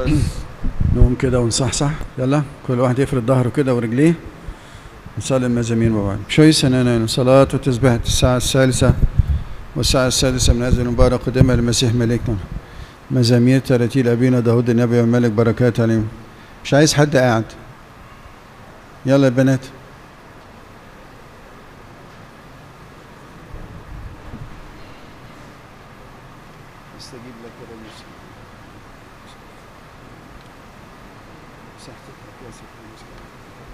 نقوم كده ونصحصح يلا كل واحد يفرد ظهره كده ورجليه نصلي المزامير مع بعض شوي سنانا صلاة وتسبيحة الساعة الثالثة والساعة السادسة من هذا المبارك قدمها المسيح ملكنا مزامير تراتيل أبينا داود النبي والملك بركات عليهم مش عايز حد قاعد يلا يا بنات استجيب لك يا رب صحتك يا سيدي